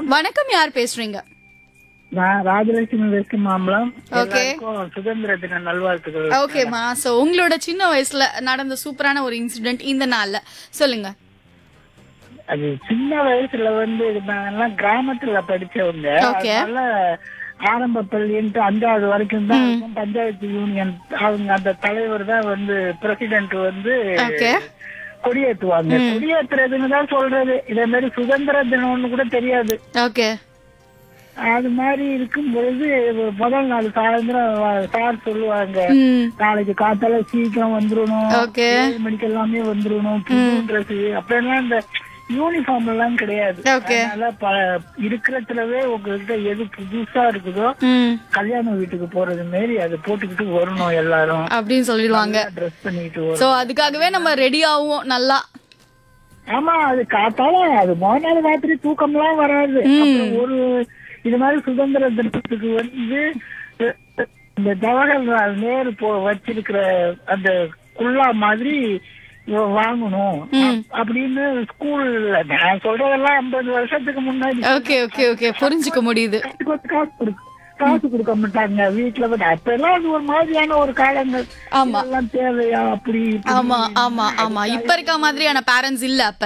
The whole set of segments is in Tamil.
மேடம் வணக்கம் யார் பேசுறீங்க நான் ராஜலட்சுமி வெஸ்ட் மாம்பலம் Okay. எல்லாருக்கும் சுதந்திர தின நல்வாழ்த்துக்கள் ஓகேம்மா சோ உங்களோட சின்ன வயசுல நடந்த சூப்பரான ஒரு இன்சிடென்ட் இந்த நாள்ல சொல்லுங்க அது சின்ன வயசுல வந்து நாங்கெல்லாம் கிராமத்துல படிச்சவங்க Okay. அதனால ஆரம்ப பள்ளின்ட்டு அஞ்சாவது வரைக்கும் தான் இருக்கும். பஞ்சாயத்து யூனியன் அவங்க அந்த தலைவர் தான் வந்து பிரசிடென்ட் வந்து ஓகே கொடியேற்றுவாங்க கொடியேற்றுறதுன்னு தான் சொல்றது இதே மாதிரி சுதந்திர தினம்னு கூட தெரியாது ஓகே அது மாதிரி இருக்கும் பொழுது முதல் நாள் சாயந்தரம் வ- சார் சொல்லுவாங்க ம் நாளைக்கு காத்தால சீக்கிரம் வந்துடணும் Okay. ஏழு மணிக்கு எல்லாமே வந்துடணும் புது ட்ரெஸ் அப்பெல்லாம் இந்த யூனிஃபார்ம் எல்லாம் கிடையாது Okay. அதனால ப இருக்கிறதுலவே உங்ககிட்ட எது புதுசா இருக்குதோ ம் கல்யாண வீட்டுக்கு போறது மாரி அதை போட்டுக்கிட்டு வரணும் எல்லாரும் அப்படின்னு சொல்லிடுவாங்க ட்ரெஸ் பண்ணிட்டு வரும் சோ அதுக்காகவே நம்ம ரெடி ஆவோம் நல்லா ஆமா அது காத்தால அது மொத நாள் ராத்திரி தூக்கம்லாம் வராது அப்புறம் ஒரு இது மாதிரி சுதந்திர தினத்துக்கு வந்து இந்த ஜவஹர்லால் நேரு போ வச்சிருக்கிற அந்த குல்லா மாதிரி இவ வாங்கணும் அப்- அப்படின்னு ஸ்கூல்ல நான் சொல்றதெல்லாம் ஐம்பது வருஷத்துக்கு முன்னாடி ஓகே ஓகே ஓகே புரிஞ்சுக்க முடியுது கண்டிப்பா காசு கொடுக்க காசு கொடுக்க மாட்டாங்க வீட்டுல வந்து அப்ப எல்லாம் அது ஒரு மாதிரியான ஒரு காலங்கள் ஆமா. இதெல்லாம் தேவையா அப்படி இப்படி. ஆமா ஆமா ஆமா இப்ப இருக்க மாதிரியான பேரண்ட்ஸ் இல்ல அப்ப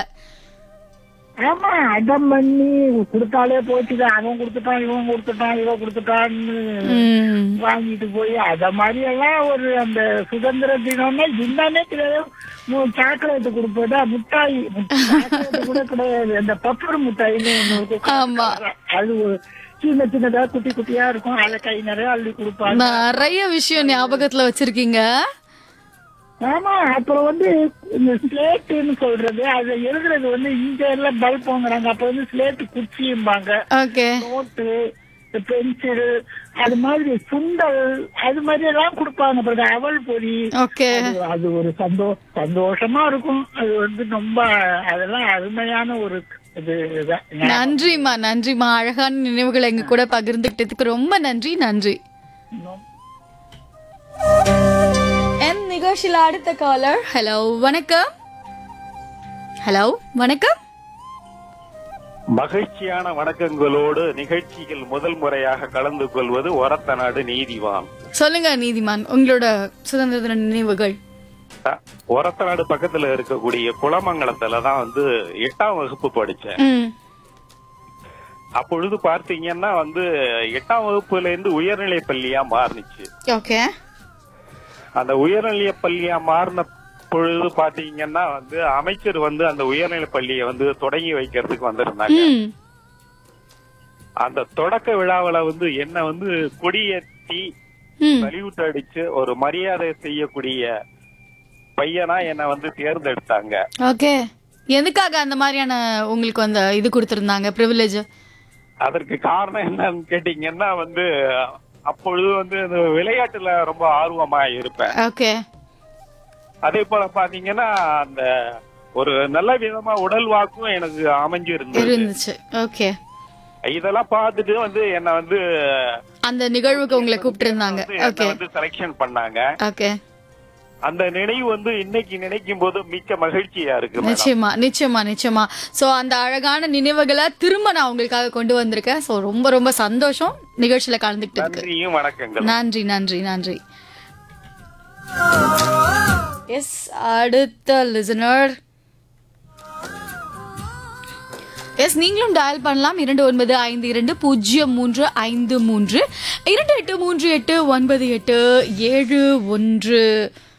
ஆமா அடம் பண்ணி கொடுத்தாலே போச்சுதான் அவன் கொடுத்துட்டான் இவன் கொடுத்துட்டான் இவன் கொடுத்துட்டான்னு ம் வாங்கிட்டு போய் அத மாதிரி எல்லாம் ஒரு அந்த சுதந்திர தினம்னா என்னன்னே தெரியாது சாக்லேட் கொடுப்பதா முட்டாய் சாக்லேட் கூட கிடையாது அந்த பப்பர் முட்டாயின்னு ஒண்ணு இருக்கும். ஆமா. அது ஒரு சின்ன சின்னதா குட்டி குட்டியா இருக்கும் அதை கை நிறைய அள்ளி கொடுப்பாங்க நிறைய விஷயம் ஞாபகத்துல வச்சிருக்கீங்க ஆமா அப்புறம் வந்து இந்த ஸ்லேட்டுன்னு சொல்றது அதை எழுதுறது வந்து இங்க எல்லாம் பல்ப் வாங்குறாங்க அப்ப வந்து ஸ்லேட்டு குச்சியும்பாங்க ஓகே நோட்டு பென்சில் அது மாதிரி சுண்டல் அது மாதிரி எல்லாம் கொடுப்பாங்க பிறகு அவல் பொரி ஓகே அது- அது ஒரு சந்தோ சந்தோஷமா இருக்கும் அது வந்து ரொம்ப அதெல்லாம் அருமையான ஒரு இது இதுதான். நன்றிம்மா நன்றிம்மா அழகான நினைவுகளை எங்க கூட பகிர்ந்துக்கிட்டதுக்கு ரொம்ப நன்றி நன்றி என் நிகழ்ச்சியில அடுத்த காலர் ஹலோ வணக்கம் ஹலோ வணக்கம் மகிழ்ச்சியான வணக்கங்களோடு நிகழ்ச்சியில் முதல் முறையாக கலந்து கொள்வது ஒரத்தநாடு நீதிவான் சொல்லுங்க நீதிமான் உங்களோட சுதந்திர தின நினைவுகள் த- ஒரத்தநாடு பக்கத்துல இருக்கக்கூடிய குளமங்கலத்துல தான் வந்து எட்டாம் வகுப்பு படிச்சேன் ம் அப்பொழுது பார்த்தீங்கன்னா வந்து எட்டாம் வகுப்புல இருந்து உயர்நிலை பள்ளியா மாறுனுச்சு ஓகே அந்த உயர்நிலை பள்ளியா மாறின பொழுது பாத்தீங்கன்னா வந்து அமைச்சர் வந்து அந்த உயர்நிலை பள்ளியை வந்து தொடங்கி வைக்கிறதுக்கு வந்திருந்தாங்க ம் அந்த தொடக்க விழாவுல வந்து என்ன வந்து கொடியேற்றி ம் சல்யூட் அடிச்சு ஒரு மரியாதை செய்யக்கூடிய பையனா என்ன வந்து தேர்ந்தெடுத்தாங்க ஓகே எதுக்காக அந்த மாதிரியான உங்களுக்கு அந்த இது கொடுத்திருந்தாங்க ப்ரிவிலேஜ் அதற்கு காரணம் என்னன்னு கேட்டீங்கன்னா வந்து அப்பொழுது வந்து இந்த விளையாட்டுல ரொம்ப ஆர்வமா இருப்பேன் ஓகே அதே போல பாத்தீங்கன்னா அந்த ஒரு நல்ல விதமா உடல் வாக்கும் எனக்கு அமைஞ்சு இருந்தது இருந்துச்சு ஓகே இதெல்லாம் பார்த்துட்டு வந்து என்ன வந்து அந்த நிகழ்வுக்கு உங்களை கூப்பிட்டு இருந்தாங்க வந்து என்னை ஓகே வந்து செலக்ஷன் பண்ணாங்க ஓகே அந்த நினைவு வந்து இன்னைக்கு நினைக்கும் போது மிக்க மகிழ்ச்சியா இருக்கு மேடம். நிச்சயமா நிச்சயமா நிச்சயமா சோ அந்த அழகான நினைவுகளை திரும்ப நான் உங்களுக்காக கொண்டு வந்திருக்கேன் சோ ரொம்ப ரொம்ப சந்தோஷம் நிகழ்ச்சியில கலந்துக்கிட்டதுக்கு நன்றியும் வணக்கங்கள் நன்றி நன்றி நன்றி எஸ் அடுத்த லிசனர் எஸ் நீங்களும் டயல் பண்ணலாம் இரண்டு ஒன்பது ஐந்து இரண்டு பூஜ்ஜியம் மூன்று ஐந்து மூன்று இரண்டு எட்டு மூன்று எட்டு ஒன்பது எட்டு ஏழு ஒன்று